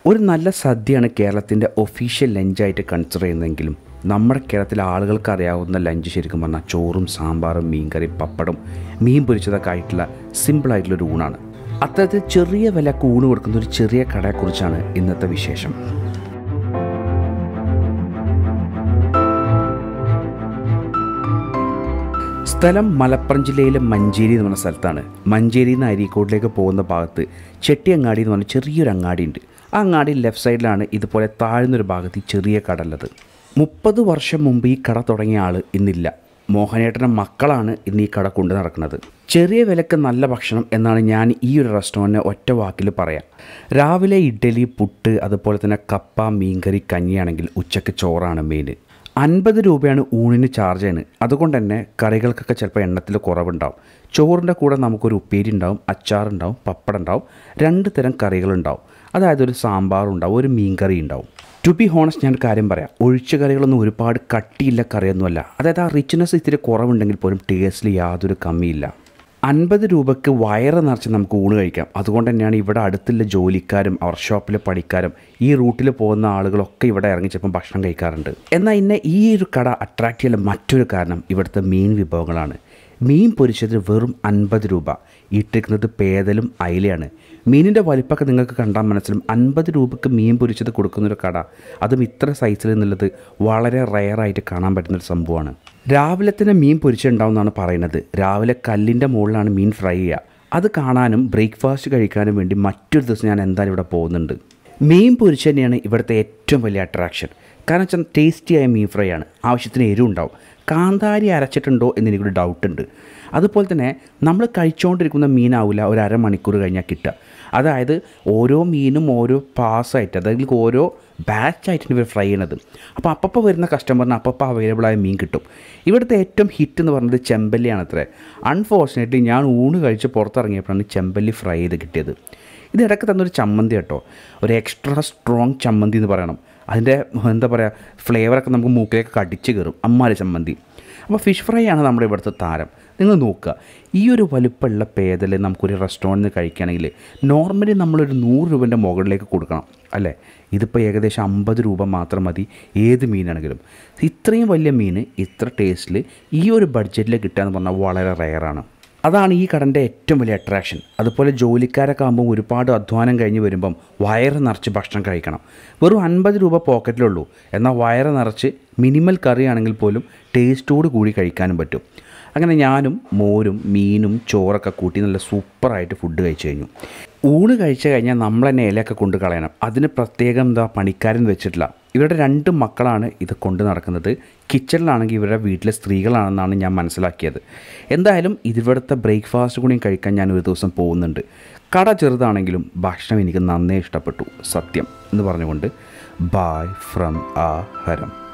ഒരു നല്ല സദ്യയാണ് കേരളത്തിൻ്റെ ഒഫീഷ്യൽ ലഞ്ചായിട്ട് കൺസിഡർ ചെയ്യുന്നതെങ്കിലും നമ്മുടെ കേരളത്തിലെ ആളുകൾക്ക് അറിയാവുന്ന ലഞ്ച് ശരിക്കും പറഞ്ഞാൽ ചോറും സാമ്പാറും മീൻകറി പപ്പടം മീൻ പൊരിച്ചതൊക്കെ ആയിട്ടുള്ള സിമ്പിളായിട്ടുള്ളൊരു ഊണാണ് അത്തരത്തിൽ ചെറിയ വിലക്ക് ഊണ് കൊടുക്കുന്ന ഒരു ചെറിയ കടയെക്കുറിച്ചാണ് ഇന്നത്തെ വിശേഷം സ്ഥലം മലപ്പുറം ജില്ലയിലെ മഞ്ചേരി എന്ന് പറഞ്ഞ സ്ഥലത്താണ് മഞ്ചേരിയിൽ നിന്ന് അരീക്കോട്ടിലേക്ക് പോകുന്ന ഭാഗത്ത് ചെട്ടിയങ്ങാടി എന്ന് പറഞ്ഞ ചെറിയൊരു അങ്ങാടി ഉണ്ട് ആ അങ്ങാടി ലെഫ്റ്റ് സൈഡിലാണ് ഇതുപോലെ താഴ്ന്നൊരു ഭാഗത്ത് ഈ ചെറിയ കട ഉള്ളത് മുപ്പത് വർഷം മുമ്പ് ഈ കട തുടങ്ങിയ ആൾ ഇന്നില്ല മോഹനേട്ടൻ്റെ മക്കളാണ് ഇന്ന് ഈ കട കൊണ്ടു നടക്കുന്നത് ചെറിയ വിലക്ക് നല്ല ഭക്ഷണം എന്നാണ് ഞാൻ ഈ ഒരു റെസ്റ്റോറൻറ്റിനെ ഒറ്റ വാക്കിൽ പറയാം രാവിലെ ഇഡ്ഡലി പുട്ട് അതുപോലെ തന്നെ കപ്പ മീൻകറി കഞ്ഞിയാണെങ്കിൽ ഉച്ചയ്ക്ക് ചോറാണ് മെയിൻ അൻപത് രൂപയാണ് ഊണിന് ചാർജ് ചെയ്യുന്നത് അതുകൊണ്ട് തന്നെ കറികൾക്കൊക്കെ ചിലപ്പോൾ എണ്ണത്തിൽ കുറവുണ്ടാവും ചോറിൻ്റെ കൂടെ നമുക്കൊരു ഉപ്പേരി ഉണ്ടാവും അച്ചാറുണ്ടാവും പപ്പടം ഉണ്ടാവും രണ്ട് തരം കറികളുണ്ടാവും അതായത് ഒരു സാമ്പാറുണ്ടാവും ഒരു മീൻകറി ഉണ്ടാവും ടു ബി ഹോണസ്റ്റ് ഞാൻ ഒരു കാര്യം പറയാം ഒഴിച്ചു കറികളൊന്നും ഒരുപാട് കട്ടിയില്ല കറിയൊന്നുമല്ല അതായത് ആ റിച്ച്നെസ് ഇത്തിരി കുറവുണ്ടെങ്കിൽ പോലും ടേസ്റ്റിൽ യാതൊരു കമ്മിയില്ല അൻപത് രൂപയ്ക്ക് വയറ് നിറച്ച് നമുക്ക് ഊണ് കഴിക്കാം അതുകൊണ്ട് തന്നെയാണ് ഇവിടെ അടുത്തുള്ള ജോലിക്കാരും വർക്ക്ഷോപ്പിലെ പണിക്കാരും ഈ റൂട്ടിൽ പോകുന്ന ആളുകളൊക്കെ ഇവിടെ ഇറങ്ങി ചിലപ്പം ഭക്ഷണം കഴിക്കാറുണ്ട് എന്നാൽ ഇന്നെ ഈ ഒരു കട അട്രാക്റ്റ് ചെയ്യാൻ മറ്റൊരു കാരണം ഇവിടുത്തെ മീൻ വിഭവങ്ങളാണ് മീൻ പൊരിച്ചത് വെറും അൻപത് രൂപ ഇട്ടിരിക്കുന്നത് പേതലും അയിലയാണ് മീനിൻ്റെ വലിപ്പമൊക്കെ നിങ്ങൾക്ക് കണ്ടാൽ മനസ്സിലും അൻപത് രൂപയ്ക്ക് മീൻ പൊരിച്ചത് കൊടുക്കുന്നൊരു കട അതും ഇത്ര സൈസിൽ എന്നുള്ളത് വളരെ റയറായിട്ട് കാണാൻ പറ്റുന്നൊരു സംഭവമാണ് രാവിലെ തന്നെ മീൻ പൊരിച്ചിട്ടുണ്ടാവുമെന്നാണ് പറയുന്നത് രാവിലെ കല്ലിൻ്റെ മുകളിലാണ് മീൻ ഫ്രൈ ചെയ്യുക അത് കാണാനും ബ്രേക്ക്ഫാസ്റ്റ് കഴിക്കാനും വേണ്ടി മറ്റൊരു ദിവസം ഞാൻ എന്തായാലും ഇവിടെ പോകുന്നുണ്ട് മീൻ പൊരിച്ച് തന്നെയാണ് ഇവിടുത്തെ ഏറ്റവും വലിയ അട്രാക്ഷൻ കാരണം വെച്ചാൽ ടേസ്റ്റിയായ മീൻ ഫ്രൈ ആണ് ആവശ്യത്തിന് എരിവുണ്ടാവും കാന്താരി അരച്ചിട്ടുണ്ടോ എന്ന് എനിക്കൊരു ഡൗട്ട് ഉണ്ട് അതുപോലെ തന്നെ നമ്മൾ കഴിച്ചുകൊണ്ടിരിക്കുന്ന മീനാവില്ല ഒരു അരമണിക്കൂർ കഴിഞ്ഞാൽ കിട്ടുക അതായത് ഓരോ മീനും ഓരോ പാസ്സായിട്ട് അതായത് ഓരോ ബാച്ചായിട്ടാണ് ഇവർ ഫ്രൈ ചെയ്യണത് അപ്പോൾ അപ്പപ്പോൾ വരുന്ന കസ്റ്റമറിന് അപ്പപ്പോൾ അവൈലബിൾ ആയ മീൻ കിട്ടും ഇവിടുത്തെ ഏറ്റവും ഹിറ്റ് എന്ന് പറയുന്നത് ചെമ്പല്ലിയാണ് അത്രേ അൺഫോർച്ചുനേറ്റ്ലി ഞാൻ ഊണ് കഴിച്ച് പുറത്തിറങ്ങിയപ്പോഴാണ് ചെമ്പല്ലി ഫ്രൈ ചെയ്ത് കിട്ടിയത് ഇത് ഇടയ്ക്ക് തന്നൊരു ചമ്മന്തി കേട്ടോ ഒരു എക്സ്ട്രാ സ്ട്രോങ് ചമ്മന്തി എന്ന് പറയണം അതിൻ്റെ എന്താ പറയുക ഫ്ലേവറൊക്കെ നമുക്ക് മൂക്കിലേക്ക് കടിച്ച് കയറും അമ്മാരി ചമ്മന്തി അപ്പോൾ ഫിഷ് ഫ്രൈ ആണ് നമ്മുടെ ഇവിടുത്തെ താരം നിങ്ങൾ നോക്കുക ഈ ഒരു വലുപ്പമുള്ള പേതൽ നമുക്കൊരു റെസ്റ്റോറൻറ്റിൽ നിന്ന് കഴിക്കുകയാണെങ്കിൽ നോർമലി നമ്മളൊരു നൂറ് രൂപേൻ്റെ മുകളിലേക്ക് കൊടുക്കണം അല്ലേ ഇതിപ്പോൾ ഏകദേശം അമ്പത് രൂപ മാത്രം മതി ഏത് മീനാണെങ്കിലും ഇത്രയും വലിയ മീൻ ഇത്ര ടേസ്റ്റിൽ ഈ ഒരു ബഡ്ജറ്റിൽ കിട്ടുക എന്ന് പറഞ്ഞാൽ വളരെ റെയറാണ് അതാണ് ഈ കടൻ്റെ ഏറ്റവും വലിയ അട്രാക്ഷൻ അതുപോലെ ജോലിക്കാരൊക്കെ ആകുമ്പോൾ ഒരുപാട് അധ്വാനം കഴിഞ്ഞ് വരുമ്പം വയറ് നിറച്ച് ഭക്ഷണം കഴിക്കണം വെറും അൻപത് രൂപ പോക്കറ്റിലുള്ളൂ എന്നാൽ വയറ് നിറച്ച് മിനിമൽ കറി ആണെങ്കിൽ പോലും ടേസ്റ്റോട് കൂടി കഴിക്കാനും പറ്റും അങ്ങനെ ഞാനും മോരും മീനും ചോറൊക്കെ കൂട്ടി നല്ല സൂപ്പറായിട്ട് ഫുഡ് കഴിച്ചു കഴിഞ്ഞു ഊണ് കഴിച്ചു കഴിഞ്ഞാൽ നമ്മൾ തന്നെ ഇലയൊക്കെ കൊണ്ട് കളയണം അതിന് പ്രത്യേകം എന്താ പണിക്കാരൻ വെച്ചിട്ടില്ല ഇവരുടെ രണ്ട് മക്കളാണ് ഇത് കൊണ്ട് നടക്കുന്നത് കിച്ചണിലാണെങ്കിൽ ഇവരുടെ വീട്ടിലെ സ്ത്രീകളാണെന്നാണ് ഞാൻ മനസ്സിലാക്കിയത് എന്തായാലും ഇതിവിടുത്തെ ബ്രേക്ക്ഫാസ്റ്റ് കൂടിയും കഴിക്കാൻ ഞാൻ ഒരു ദിവസം പോകുന്നുണ്ട് കട ചെറുതാണെങ്കിലും ഭക്ഷണം എനിക്ക് നന്നേ ഇഷ്ടപ്പെട്ടു സത്യം എന്ന് പറഞ്ഞുകൊണ്ട് ബായ് ഫ്രം ആ ഹരം